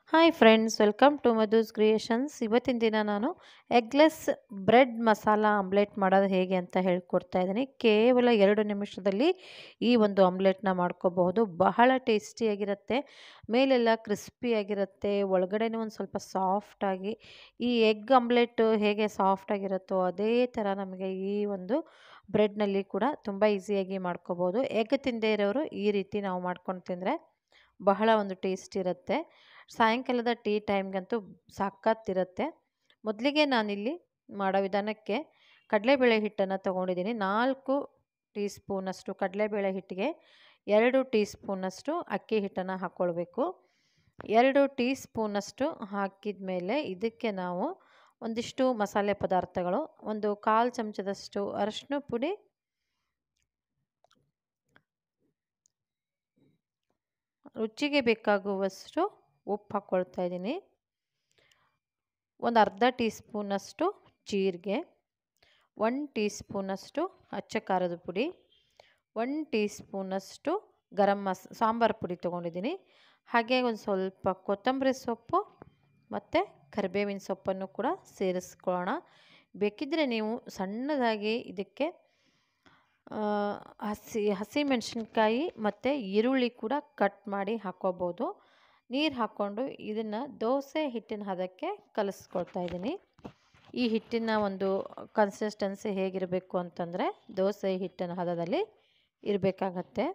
hi friends welcome to Madhu's creations ಇವತ್ತಿನ ದಿನ ನಾನು ಎಗ್ಲೆಸ್ ಬ್ರೆಡ್ ಮಸಾಲ ಆಮ್ಲೆಟ್ ಮಾಡೋದು ಹೇಗೆ ಅಂತ ಹೇಳ್ಕೊಡ್ತಾ ಇದ್ದೀನಿ ಕೇವಲ ಎರಡು ನಿಮಿಷದಲ್ಲಿ ಈ ಒಂದು ಆಮ್ಲೆಟ್ನ ಮಾಡ್ಕೋಬಹುದು ಬಹಳ ಟೇಸ್ಟಿಯಾಗಿರುತ್ತೆ ಮೇಲೆಲ್ಲ ಕ್ರಿಸ್ಪಿಯಾಗಿರುತ್ತೆ ಒಳಗಡೆನೂ ಒಂದು ಸ್ವಲ್ಪ ಸಾಫ್ಟಾಗಿ ಈ ಎಗ್ ಆಮ್ಲೆಟ್ ಹೇಗೆ ಸಾಫ್ಟಾಗಿರುತ್ತೋ ಅದೇ ಥರ ನಮಗೆ ಈ ಒಂದು ಬ್ರೆಡ್ನಲ್ಲಿ ಕೂಡ ತುಂಬ ಈಸಿಯಾಗಿ ಮಾಡ್ಕೋಬೋದು ಎಗ್ ತಿಂದೇ ಇರೋರು ಈ ರೀತಿ ನಾವು ಮಾಡ್ಕೊಂಡು ತಿಂದರೆ ಬಹಳ ಒಂದು ಟೇಸ್ಟ್ ಇರುತ್ತೆ ಸಾಯಂಕಾಲದ ಟೀ ಟೈಮ್ಗಂತೂ ಸಖತ್ತಿರುತ್ತೆ ಮೊದಲಿಗೆ ನಾನಿಲ್ಲಿ ಮಾಡೋ ವಿಧಾನಕ್ಕೆ ಕಡಲೆಬೇಳೆ ಹಿಟ್ಟನ್ನು ತೊಗೊಂಡಿದ್ದೀನಿ ನಾಲ್ಕು ಟೀ ಸ್ಪೂನಷ್ಟು ಕಡಲೆಬೇಳೆ ಹಿಟ್ಟಿಗೆ ಎರಡು ಟೀ ಸ್ಪೂನಷ್ಟು ಅಕ್ಕಿ ಹಿಟ್ಟನ್ನು ಹಾಕ್ಕೊಳ್ಬೇಕು ಎರಡು ಟೀ ಸ್ಪೂನಷ್ಟು ಹಾಕಿದ ಮೇಲೆ ಇದಕ್ಕೆ ನಾವು ಒಂದಿಷ್ಟು ಮಸಾಲೆ ಪದಾರ್ಥಗಳು ಒಂದು ಕಾಲು ಚಮಚದಷ್ಟು ಅರಶಿನ ಪುಡಿ ರುಚಿಗೆ ಬೇಕಾಗುವಷ್ಟು ಉಪ್ಪು ಹಾಕ್ಕೊಳ್ತಾ ಇದ್ದೀನಿ ಒಂದು ಅರ್ಧ ಟೀ ಸ್ಪೂನಷ್ಟು ಜೀರಿಗೆ ಒನ್ ಟೀ ಸ್ಪೂನಷ್ಟು ಅಚ್ಚ ಖಾರದ ಪುಡಿ ಒನ್ ಟೀ ಸ್ಪೂನಷ್ಟು ಗರಂ ಮಸ್ ಸಾಂಬಾರು ಪುಡಿ ತೊಗೊಂಡಿದ್ದೀನಿ ಹಾಗೆ ಒಂದು ಸ್ವಲ್ಪ ಕೊತ್ತಂಬರಿ ಸೊಪ್ಪು ಮತ್ತು ಕರಿಬೇವಿನ ಸೊಪ್ಪನ್ನು ಕೂಡ ಸೇರಿಸ್ಕೊಳ್ಳೋಣ ಬೇಕಿದ್ದರೆ ನೀವು ಸಣ್ಣದಾಗಿ ಇದಕ್ಕೆ ಹಸಿ ಹಸಿಮೆಣಸಿನ್ಕಾಯಿ ಮತ್ತು ಈರುಳ್ಳಿ ಕೂಡ ಕಟ್ ಮಾಡಿ ಹಾಕ್ಕೋಬೋದು ನೀರು ಹಾಕ್ಕೊಂಡು ಇದನ್ನು ದೋಸೆ ಹಿಟ್ಟಿನ ಹದಕ್ಕೆ ಕಲಿಸ್ಕೊಳ್ತಾ ಇದ್ದೀನಿ ಈ ಹಿಟ್ಟಿನ ಒಂದು ಕನ್ಸಿಸ್ಟೆನ್ಸಿ ಹೇಗಿರಬೇಕು ಅಂತಂದರೆ ದೋಸೆ ಹಿಟ್ಟಿನ ಹದದಲ್ಲಿ ಇರಬೇಕಾಗತ್ತೆ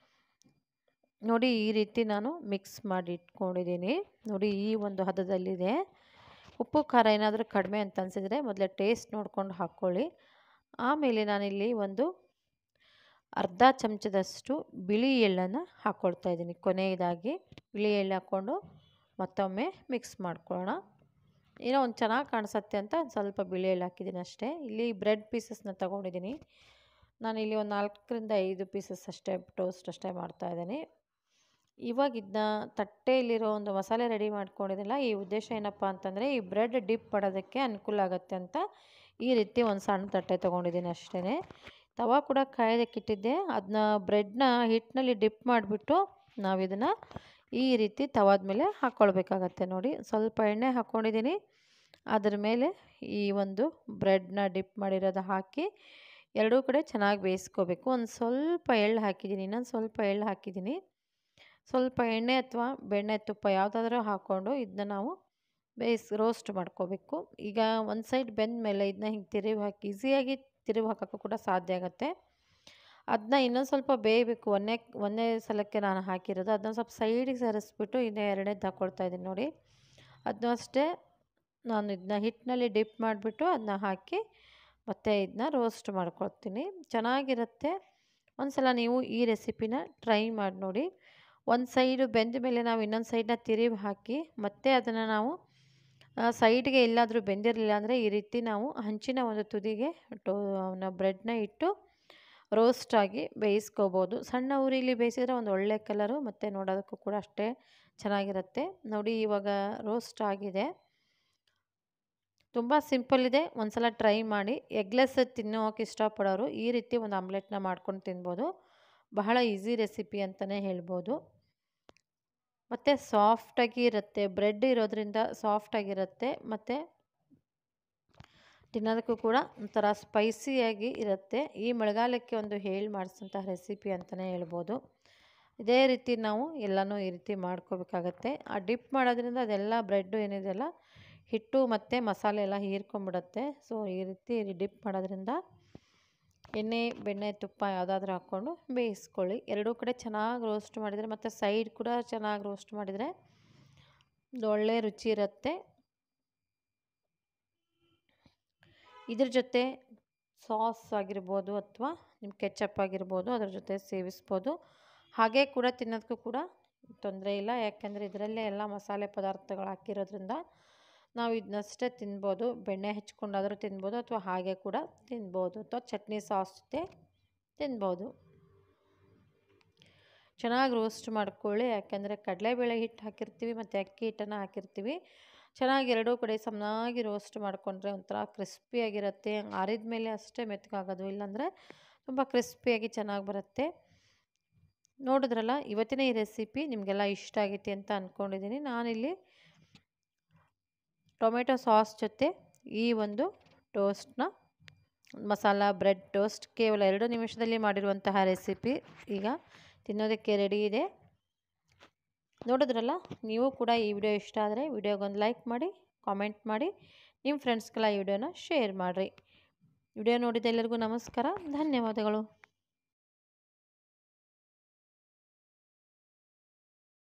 ನೋಡಿ ಈ ರೀತಿ ನಾನು ಮಿಕ್ಸ್ ಮಾಡಿ ಇಟ್ಕೊಂಡಿದ್ದೀನಿ ನೋಡಿ ಈ ಒಂದು ಹದದಲ್ಲಿದೆ ಉಪ್ಪು ಖಾರ ಏನಾದರೂ ಕಡಿಮೆ ಅಂತ ಅನಿಸಿದರೆ ಮೊದಲೇ ಟೇಸ್ಟ್ ನೋಡ್ಕೊಂಡು ಹಾಕ್ಕೊಳ್ಳಿ ಆಮೇಲೆ ನಾನಿಲ್ಲಿ ಒಂದು ಅರ್ಧ ಚಮಚದಷ್ಟು ಬಿಳಿ ಎಳ್ಳನ್ನು ಹಾಕ್ಕೊಳ್ತಾ ಇದ್ದೀನಿ ಕೊನೆಯದಾಗಿ ಬಿಳಿ ಎಳ್ಳು ಹಾಕ್ಕೊಂಡು ಮತ್ತೊಮ್ಮೆ ಮಿಕ್ಸ್ ಮಾಡ್ಕೊಳ್ಳೋಣ ಏನೋ ಒಂದು ಚೆನ್ನಾಗಿ ಕಾಣಿಸುತ್ತೆ ಅಂತ ಸ್ವಲ್ಪ ಬಿಳಿ ಎಳ್ಳು ಹಾಕಿದ್ದೀನಿ ಅಷ್ಟೇ ಇಲ್ಲಿ ಬ್ರೆಡ್ ಪೀಸಸ್ನ ತೊಗೊಂಡಿದ್ದೀನಿ ನಾನಿಲ್ಲಿ ಒಂದು ನಾಲ್ಕರಿಂದ ಐದು ಪೀಸಸ್ ಅಷ್ಟೇ ಟೋಸ್ಟ್ ಅಷ್ಟೇ ಮಾಡ್ತಾಯಿದ್ದೀನಿ ಇವಾಗ ಇದನ್ನ ತಟ್ಟೆಯಲ್ಲಿರೋ ಒಂದು ಮಸಾಲೆ ರೆಡಿ ಮಾಡ್ಕೊಂಡಿದ್ದಿಲ್ಲ ಈ ಉದ್ದೇಶ ಏನಪ್ಪ ಅಂತಂದರೆ ಈ ಬ್ರೆಡ್ ಡಿಪ್ ಮಾಡೋದಕ್ಕೆ ಅನುಕೂಲ ಆಗುತ್ತೆ ಅಂತ ಈ ರೀತಿ ಒಂದು ಸಣ್ಣ ತಟ್ಟೆ ತೊಗೊಂಡಿದ್ದೀನಿ ಅಷ್ಟೇ ತವಾ ಕೂಡ ಕಾಯೋದಕ್ಕೆ ಇಟ್ಟಿದ್ದೆ ಅದನ್ನ ಬ್ರೆಡ್ನ ಹಿಟ್ಟಿನಲ್ಲಿ ಡಿಪ್ ಮಾಡಿಬಿಟ್ಟು ನಾವು ಇದನ್ನು ಈ ರೀತಿ ತವಾದ ಮೇಲೆ ಹಾಕ್ಕೊಳ್ಬೇಕಾಗತ್ತೆ ನೋಡಿ ಸ್ವಲ್ಪ ಎಣ್ಣೆ ಹಾಕ್ಕೊಂಡಿದ್ದೀನಿ ಅದ್ರ ಮೇಲೆ ಈ ಒಂದು ಬ್ರೆಡ್ನ ಡಿಪ್ ಮಾಡಿರೋದು ಹಾಕಿ ಎರಡೂ ಕಡೆ ಚೆನ್ನಾಗಿ ಬೇಯಿಸ್ಕೋಬೇಕು ಒಂದು ಸ್ವಲ್ಪ ಎಳ್ಳು ಹಾಕಿದ್ದೀನಿ ಇನ್ನೊಂದು ಸ್ವಲ್ಪ ಎಳ್ಳು ಹಾಕಿದ್ದೀನಿ ಸ್ವಲ್ಪ ಎಣ್ಣೆ ಅಥವಾ ಬೆಣ್ಣೆ ತುಪ್ಪ ಯಾವುದಾದ್ರೂ ಹಾಕ್ಕೊಂಡು ಇದನ್ನ ನಾವು ಬೇಯಿಸ್ ರೋಸ್ಟ್ ಮಾಡ್ಕೋಬೇಕು ಈಗ ಒಂದು ಸೈಡ್ ಬೆಂದ ಮೇಲೆ ಇದನ್ನ ಹಿಂಗೆ ತಿರುವಿ ಹಾಕಿ ಈಸಿಯಾಗಿ ತಿರುವಿ ಹಾಕೋಕ್ಕೂ ಕೂಡ ಸಾಧ್ಯ ಆಗುತ್ತೆ ಅದನ್ನ ಇನ್ನೊಂದು ಸ್ವಲ್ಪ ಬೇಯಬೇಕು ಒಂದೇ ಒಂದೇ ಸಲಕ್ಕೆ ನಾನು ಹಾಕಿರೋದು ಅದನ್ನ ಸ್ವಲ್ಪ ಸೈಡಿಗೆ ಸರಿಸ್ಬಿಟ್ಟು ಇನ್ನು ಎರಡನೇದು ಹಾಕ್ಕೊಳ್ತಾ ಇದ್ದೀನಿ ನೋಡಿ ಅದನ್ನೂ ಅಷ್ಟೇ ನಾನು ಇದನ್ನ ಹಿಟ್ಟಿನಲ್ಲಿ ಡಿಪ್ ಮಾಡಿಬಿಟ್ಟು ಅದನ್ನ ಹಾಕಿ ಮತ್ತು ಇದನ್ನ ರೋಸ್ಟ್ ಮಾಡ್ಕೊಳ್ತೀನಿ ಚೆನ್ನಾಗಿರುತ್ತೆ ಒಂದು ಸಲ ನೀವು ಈ ರೆಸಿಪಿನ ಟ್ರೈ ಮಾಡಿ ನೋಡಿ ಒಂದು ಸೈಡು ಬೆಂದ ಮೇಲೆ ನಾವು ಇನ್ನೊಂದು ಸೈಡನ್ನ ತಿರುವಿ ಹಾಕಿ ಮತ್ತೆ ಅದನ್ನು ನಾವು ಸೈಡ್ಗೆ ಎಲ್ಲಾದರೂ ಬೆಂದಿರಲಿಲ್ಲ ಅಂದರೆ ಈ ರೀತಿ ನಾವು ಹಂಚಿನ ಒಂದು ತುದಿಗೆ ಟೋ ಬ್ರೆಡ್ನ ಇಟ್ಟು ರೋಸ್ಟಾಗಿ ಬೇಯಿಸ್ಕೋಬೋದು ಸಣ್ಣ ಉರಿಲಿ ಬೇಯಿಸಿದ್ರೆ ಒಂದು ಒಳ್ಳೆ ಕಲರು ಮತ್ತು ನೋಡೋದಕ್ಕೂ ಕೂಡ ಅಷ್ಟೇ ಚೆನ್ನಾಗಿರುತ್ತೆ ನೋಡಿ ಇವಾಗ ರೋಸ್ಟ್ ಆಗಿದೆ ತುಂಬ ಸಿಂಪಲ್ ಇದೆ ಒಂದು ಸಲ ಟ್ರೈ ಮಾಡಿ ಎಗ್ಲೆಸ್ ತಿನ್ನೋಕೆ ಇಷ್ಟಪಡೋರು ಈ ರೀತಿ ಒಂದು ಆಮ್ಲೆಟ್ನ ಮಾಡ್ಕೊಂಡು ತಿನ್ಬೋದು ಬಹಳ ಈಸಿ ರೆಸಿಪಿ ಅಂತಲೇ ಹೇಳ್ಬೋದು ಮತ್ತು ಸಾಫ್ಟಾಗಿ ಇರುತ್ತೆ ಬ್ರೆಡ್ ಇರೋದ್ರಿಂದ ಸಾಫ್ಟಾಗಿರುತ್ತೆ ಮತ್ತು ತಿನ್ನೋದಕ್ಕೂ ಕೂಡ ಒಂಥರ ಸ್ಪೈಸಿಯಾಗಿ ಇರುತ್ತೆ ಈ ಮಳೆಗಾಲಕ್ಕೆ ಒಂದು ಹೇಳಿ ಮಾಡಿಸಿದಂಥ ರೆಸಿಪಿ ಅಂತಲೇ ಹೇಳ್ಬೋದು ಇದೇ ರೀತಿ ನಾವು ಎಲ್ಲನೂ ಈ ರೀತಿ ಮಾಡ್ಕೋಬೇಕಾಗತ್ತೆ ಆ ಡಿಪ್ ಮಾಡೋದ್ರಿಂದ ಅದೆಲ್ಲ ಬ್ರೆಡ್ಡು ಏನಿದೆಯಲ್ಲ ಹಿಟ್ಟು ಮತ್ತು ಮಸಾಲೆ ಎಲ್ಲ ಹೀರ್ಕೊಂಬಿಡುತ್ತೆ ಸೊ ಈ ರೀತಿ ಡಿಪ್ ಮಾಡೋದ್ರಿಂದ ಎಣ್ಣೆ ಬೆಣ್ಣೆ ತುಪ್ಪ ಯಾವುದಾದ್ರೂ ಹಾಕ್ಕೊಂಡು ಬೇಯಿಸ್ಕೊಳ್ಳಿ ಎರಡೂ ಕಡೆ ಚೆನ್ನಾಗಿ ರೋಸ್ಟ್ ಮಾಡಿದರೆ ಮತ್ತು ಸೈಡ್ ಕೂಡ ಚೆನ್ನಾಗಿ ರೋಸ್ಟ್ ಮಾಡಿದರೆ ಒಳ್ಳೆ ರುಚಿ ಇರುತ್ತೆ ಇದ್ರ ಜೊತೆ ಸಾಸ್ ಆಗಿರ್ಬೋದು ಅಥವಾ ನಿಮ್ಮ ಕೆಚಪ್ ಆಗಿರ್ಬೋದು ಅದ್ರ ಜೊತೆ ಸೇವಿಸ್ಬೋದು ಹಾಗೆ ಕೂಡ ತಿನ್ನೋದಕ್ಕೂ ಕೂಡ ತೊಂದರೆ ಇಲ್ಲ ಯಾಕೆಂದರೆ ಇದರಲ್ಲೇ ಎಲ್ಲ ಮಸಾಲೆ ಪದಾರ್ಥಗಳು ಹಾಕಿರೋದ್ರಿಂದ ನಾವು ಇದನ್ನಷ್ಟೇ ತಿನ್ಬೋದು ಬೆಣ್ಣೆ ಹಚ್ಕೊಂಡಾದರೂ ತಿನ್ಬೋದು ಅಥವಾ ಹಾಗೆ ಕೂಡ ತಿನ್ಬೋದು ಅಥವಾ ಚಟ್ನಿ ಸಾಸ್ ಜೊತೆ ತಿನ್ಬೋದು ಚೆನ್ನಾಗಿ ರೋಸ್ಟ್ ಮಾಡ್ಕೊಳ್ಳಿ ಯಾಕೆಂದರೆ ಕಡಲೆಬೇಳೆ ಹಿಟ್ಟು ಹಾಕಿರ್ತೀವಿ ಮತ್ತು ಅಕ್ಕಿ ಹಿಟ್ಟನ್ನು ಹಾಕಿರ್ತೀವಿ ಚೆನ್ನಾಗಿ ಎರಡೂ ಕಡೆ ಸಮನಾಗಿ ರೋಸ್ಟ್ ಮಾಡಿಕೊಂಡ್ರೆ ಒಂಥರ ಕ್ರಿಸ್ಪಿಯಾಗಿರುತ್ತೆ ಆರಿದ ಮೇಲೆ ಅಷ್ಟೇ ಮೆತ್ತಗಾಗೋದು ಇಲ್ಲಾಂದರೆ ತುಂಬ ಕ್ರಿಸ್ಪಿಯಾಗಿ ಚೆನ್ನಾಗಿ ಬರುತ್ತೆ ನೋಡಿದ್ರಲ್ಲ ಇವತ್ತಿನ ಈ ರೆಸಿಪಿ ನಿಮಗೆಲ್ಲ ಇಷ್ಟ ಆಗೈತಿ ಅಂತ ಅಂದ್ಕೊಂಡಿದ್ದೀನಿ ನಾನಿಲ್ಲಿ ಟೊಮೆಟೊ ಸಾಸ್ ಜೊತೆ ಈ ಒಂದು ಟೋಸ್ಟ್ನ ಮಸಾಲ ಬ್ರೆಡ್ ಟೋಸ್ಟ್ ಕೇವಲ ಎರಡು ನಿಮಿಷದಲ್ಲಿ ಮಾಡಿರುವಂತಹ ರೆಸಿಪಿ ಈಗ ತಿನ್ನೋದಕ್ಕೆ ರೆಡಿ ಇದೆ ನೋಡಿದ್ರಲ್ಲ ನೀವು ಕೂಡ ಈ ವಿಡಿಯೋ ಇಷ್ಟ ಆದರೆ ವಿಡಿಯೋಗೊಂದು ಲೈಕ್ ಮಾಡಿ ಕಾಮೆಂಟ್ ಮಾಡಿ ನಿಮ್ಮ ಫ್ರೆಂಡ್ಸ್ಗೆಲ್ಲ ಈ ವಿಡಿಯೋನ ಶೇರ್ ಮಾಡಿರಿ ವಿಡಿಯೋ ನೋಡಿದ ಎಲ್ಲರಿಗೂ ನಮಸ್ಕಾರ ಧನ್ಯವಾದಗಳು